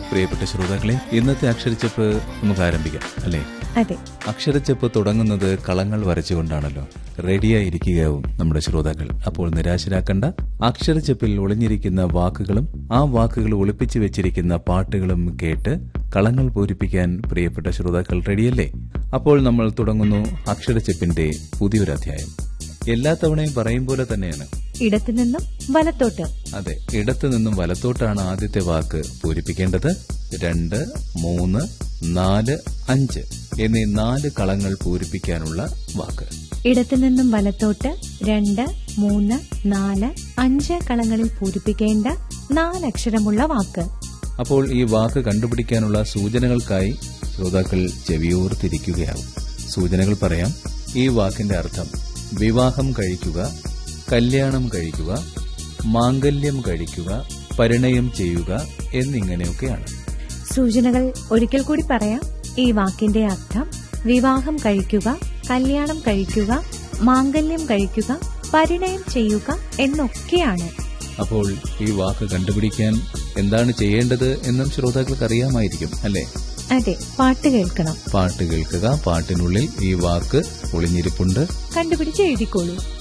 പ്രിയപ്പെട്ട ശ്രോതാക്കളെ ഇന്നത്തെ അക്ഷരച്ചെപ്പ് നമുക്ക് ആരംഭിക്കാം അല്ലേ അതെ അക്ഷരച്ചെപ്പ് തുടങ്ങുന്നത് കളങ്ങൾ വരച്ചുകൊണ്ടാണല്ലോ റെഡിയായിരിക്കുകയാവും നമ്മുടെ ശ്രോതാക്കൾ അപ്പോൾ നിരാശരാക്കണ്ട അക്ഷരച്ചെപ്പിൽ ഒളിഞ്ഞിരിക്കുന്ന വാക്കുകളും ആ വാക്കുകൾ ഒളിപ്പിച്ചു വെച്ചിരിക്കുന്ന പാട്ടുകളും കേട്ട് കളങ്ങൾ പൂരിപ്പിക്കാൻ പ്രിയപ്പെട്ട ശ്രോതാക്കൾ റെഡിയല്ലേ അപ്പോൾ നമ്മൾ തുടങ്ങുന്നു അക്ഷരച്ചെപ്പിന്റെ പുതിയൊരു അധ്യായം എല്ലാ തവണയും പറയും പോലെ തന്നെയാണ് ഇടത്തു നിന്നും വലത്തോട്ട് അതെ ഇടത്തു നിന്നും വലത്തോട്ടാണ് ആദ്യത്തെ വാക്ക് പൂരിപ്പിക്കേണ്ടത് രണ്ട് മൂന്ന് നാല് അഞ്ച് എന്നീ നാല് കളങ്ങൾ പൂരിപ്പിക്കാനുള്ള വാക്ക് ഇടത്തു നിന്നും വലത്തോട്ട് രണ്ട് മൂന്ന് നാല് അഞ്ച് കളങ്ങളിൽ പൂരിപ്പിക്കേണ്ട നാലക്ഷരമുള്ള വാക്ക് അപ്പോൾ ഈ വാക്ക് കണ്ടുപിടിക്കാനുള്ള സൂചനകൾക്കായി ശ്രോതാക്കൾ ചെവിയോർത്തിരിക്കുകയാവും സൂചനകൾ പറയാം ഈ വാക്കിന്റെ അർത്ഥം വിവാഹം കഴിക്കുക കല്യാണം കഴിക്കുക മാംഗല്യം കഴിക്കുക പരിണയം ചെയ്യുക എന്നിങ്ങനെയൊക്കെയാണ് സൂചനകൾ ഒരിക്കൽ കൂടി പറയാം ഈ വാക്കിന്റെ അർത്ഥം വിവാഹം കഴിക്കുക കല്യാണം കഴിക്കുക മാംഗല്യം കഴിക്കുക പരിണയം ചെയ്യുക എന്നൊക്കെയാണ് അപ്പോൾ ഈ വാക്ക് കണ്ടുപിടിക്കാൻ എന്താണ് ചെയ്യേണ്ടത് എന്നും ശ്രോതാക്കൾക്ക് അറിയാമായിരിക്കും അല്ലേ അതെ പാട്ട് കേൾക്കണം പാട്ട് കേൾക്കുക പാട്ടിനുള്ളിൽ ഈ വാക്ക് ഒളിഞ്ഞിരിപ്പുണ്ട് കണ്ടുപിടിച്ച് എഴുതിക്കോളൂ